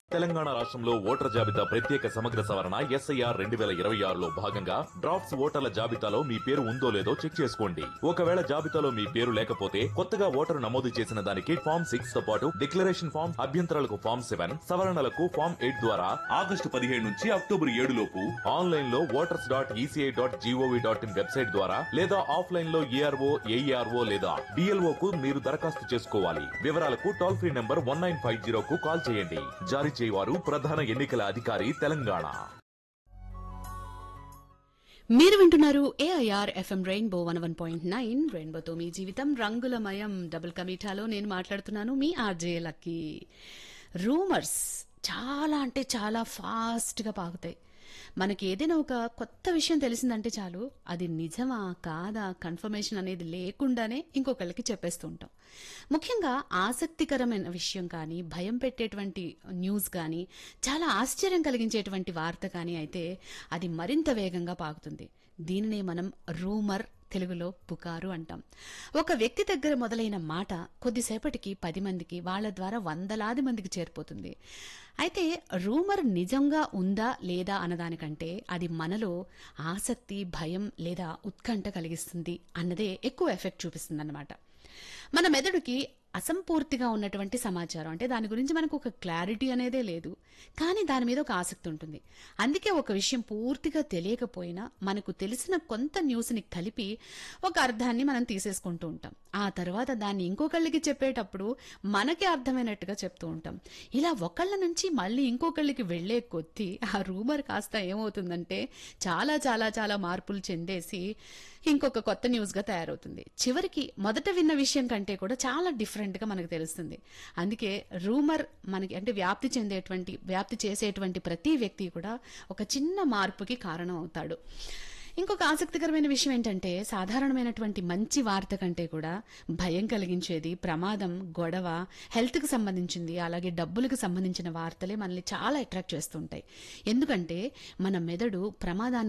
తెలంగాణ రాష్ట్రంలో ఓటర్ జాబితా ప్రత్యేక సమగ్ర సవరణ ఎస్ఐఆర్ రెండు వేల ఇరవై ఆరులో భాగంగా డ్రాఫ్ట్స్ ఓటర్ల జాబితాలో మీ పేరు ఉందో లేదో చెక్ చేసుకోండి ఒకవేళ జాబితాలో మీ పేరు లేకపోతే కొత్తగా ఓటరు నమోదు చేసిన దానికి ఫామ్ సిక్స్ తో పాటు డిక్లరేషన్ ఫామ్ అభ్యంతరాలకు ఫామ్ సెవెన్ సవరణలకు ఫామ్ ఎయిట్ ద్వారా ఆగస్టు పదిహేడు నుంచి అక్టోబర్ ఏడు లోపు ఆన్లైన్ లో voters dot ECI dot GOV dot in website ద్వారా లేదా ఆఫ్లైన్ లో ఏఆర్ఓ ఏఈఆర్ఓ లేదా డిఎల్ఓ కు మీరు దరఖాస్తు చేసుకోవాలి వివరాలకు toll free number one nine five zero కు కాల్ చేయండి జారీ చేయవారు ప్రధాన ఎన్నికల అధికారి తెలంగాణ మీరు వింటున్నారు AIR FM Rainbow one one point nine రెయిన్బోతో మీ జీవితం రంగులమయం డబుల్ కమీఠాలో నేను మాట్లాడుతున్నాను మీ ఆర్జే లక్కీ రూమర్స్ చాలా అంటే చాలా ఫాస్ట్గా పాకుతాయి మనకి ఏదైనా ఒక కొత్త విషయం తెలిసిందంటే చాలు అది నిజమా కాదా కన్ఫర్మేషన్ అనేది లేకుండానే ఇంకొకళ్ళకి చెప్పేస్తూ ఉంటాం ముఖ్యంగా ఆసక్తికరమైన విషయం కానీ భయం పెట్టేటువంటి న్యూస్ కానీ చాలా ఆశ్చర్యం కలిగించేటువంటి వార్త కానీ అయితే అది మరింత వేగంగా పాకుతుంది దీనినే మనం రూమర్ తెలుగులో పుకారు అంటాం ఒక వ్యక్తి దగ్గర మొదలైన మాట కొద్దిసేపటికి పది మందికి వాళ్ళ ద్వారా వందలాది మందికి చేరిపోతుంది అయితే రూమర్ నిజంగా ఉందా లేదా అన్నదానికంటే అది మనలో ఆసక్తి భయం లేదా ఉత్కంఠ కలిగిస్తుంది అన్నదే ఎక్కువ ఎఫెక్ట్ చూపిస్తుంది అన్నమాట మన మెదడుకి అసంపూర్తిగా ఉన్నటువంటి సమాచారం అంటే దాని గురించి మనకు ఒక క్లారిటీ అనేదే లేదు కానీ దాని మీద ఒక ఆసక్తి ఉంటుంది అందుకే ఒక విషయం పూర్తిగా తెలియకపోయినా మనకు తెలిసిన కొంత న్యూస్ని కలిపి ఒక అర్థాన్ని మనం తీసేసుకుంటూ ఉంటాం ఆ తర్వాత దాన్ని ఇంకొకళ్ళకి చెప్పేటప్పుడు మనకే అర్థమైనట్టుగా చెప్తూ ఉంటాం ఇలా ఒకళ్ళ నుంచి మళ్ళీ ఇంకొకళ్ళకి వెళ్లే కొద్దీ ఆ రూమర్ కాస్త ఏమవుతుందంటే చాలా చాలా చాలా మార్పులు చెందేసి ఇంకొక కొత్త న్యూస్గా తయారవుతుంది చివరికి మొదట విన్న విషయం కంటే కూడా చాలా డిఫరెంట్గా మనకు తెలుస్తుంది అందుకే రూమర్ మనకి అంటే వ్యాప్తి చెందేటువంటి వ్యాప్తి చేసేటువంటి ప్రతి వ్యక్తి కూడా ఒక చిన్న మార్పుకి కారణం అవుతాడు ఇంకొక ఆసక్తికరమైన విషయం ఏంటంటే సాధారణమైనటువంటి మంచి వార్త కంటే కూడా భయం కలిగించేది ప్రమాదం గొడవ హెల్త్కి సంబంధించింది అలాగే డబ్బులకు సంబంధించిన వార్తలే మనల్ని చాలా అట్రాక్ట్ చేస్తుంటాయి ఎందుకంటే మన మెదడు ప్రమాదాన్ని